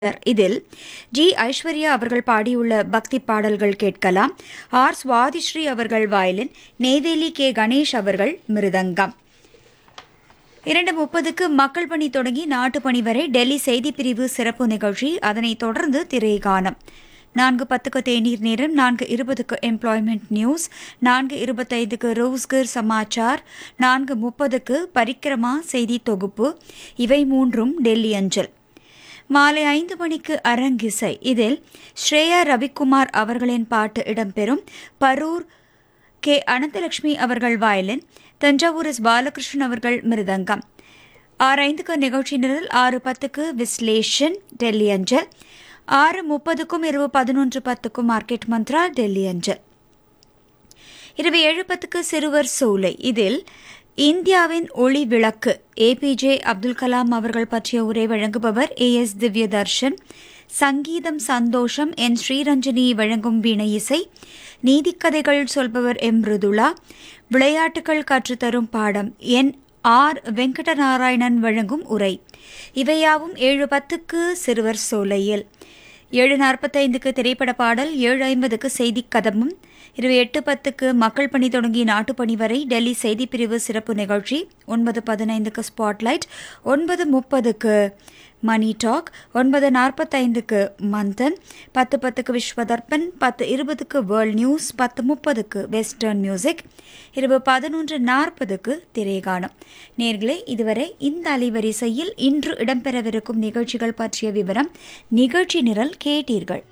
இதில் ஜி ஐஸ்வர்யா அவர்கள் பாடியுள்ள பக்தி பாடல்கள் கேட்கலாம் ஆர் சுவாதிஸ்ரீ அவர்கள் வயலின் நெய்வேலி கே கணேஷ் அவர்கள் மிருதங்கம் இரண்டு முப்பதுக்கு மக்கள் பணி தொடங்கி நாட்டுப்பணி வரை டெல்லி செய்திப் பிரிவு சிறப்பு நிகழ்ச்சி அதனைத் தொடர்ந்து திரைகானம் நான்கு பத்துக்கு தேநீர் நேரம் நான்கு இருபதுக்கு எம்ப்ளாய்மெண்ட் நியூஸ் நான்கு இருபத்தைந்துக்கு ரோஸ்கர் சமாச்சார் நான்கு முப்பதுக்கு பரிக்கிரமா செய்தி தொகுப்பு இவை மூன்றும் டெல்லி அஞ்சல் மாலை ஐந்து மணிக்கு அரங்கிசை இதில் ஸ்ரேயா ரவிக்குமார் அவர்களின் பாட்டு இடம்பெறும் பரூர் கே அனந்தலட்சுமி அவர்கள் வயலின் தஞ்சாவூர் எஸ் பாலகிருஷ்ணன் அவர்கள் மிருதங்கம் ஆறு ஐந்துக்கு நிகழ்ச்சி நிரல் ஆறு பத்துக்கு விஸ்லேஷன் டெல்லி அஞ்சல் ஆறு முப்பதுக்கும் இரவு பதினொன்று பத்துக்கும் மார்க்கெட் மந்த்ரா டெல்லி அஞ்சல் இரவு ஏழு பத்துக்கு சிறுவர் சோலை இதில் இந்தியாவின் ஒளி விளக்கு ஏபிஜே அப்துல் கலாம் அவர்கள் பற்றிய உரை வழங்குபவர் ஏ எஸ் திவ்யதர்ஷன் சங்கீதம் சந்தோஷம் என் ஸ்ரீரஞ்சனி வழங்கும் வீணை இசை நீதிக்கதைகள் சொல்பவர் எம் மிருதுளா விளையாட்டுகள் கற்றுத்தரும் பாடம் என் ஆர் வெங்கடநாராயணன் வழங்கும் உரை இவையாவும் ஏழு பத்துக்கு சிறுவர் சோலையில் ஏழு நாற்பத்தைந்துக்கு திரைப்பட பாடல் ஏழு ஐம்பதுக்கு செய்தி கதமும் இருபது எட்டு பத்துக்கு மக்கள் பணி தொடங்கி நாட்டுப்பணி வரை டெல்லி செய்திப்பிரிவு சிறப்பு நிகழ்ச்சி ஒன்பது பதினைந்துக்கு ஸ்பாட்லைட் ஒன்பது முப்பதுக்கு மணி டாக் ஒன்பது நாற்பத்தைந்துக்கு மந்தன் பத்து பத்துக்கு விஸ்வதர்பன் பத்து இருபதுக்கு வேர்ல்ட் நியூஸ் பத்து முப்பதுக்கு வெஸ்டர்ன் மியூசிக் இரவு பதினொன்று நாற்பதுக்கு திரைகானம் நேர்களே இதுவரை இந்த அலைவரிசையில் இன்று இடம்பெறவிருக்கும் நிகழ்ச்சிகள் பற்றிய விவரம் நிகழ்ச்சி நிரல் கேட்டீர்கள்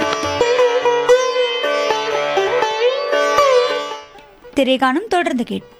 திரைகானம் தொடர்ந்து கேட்போம்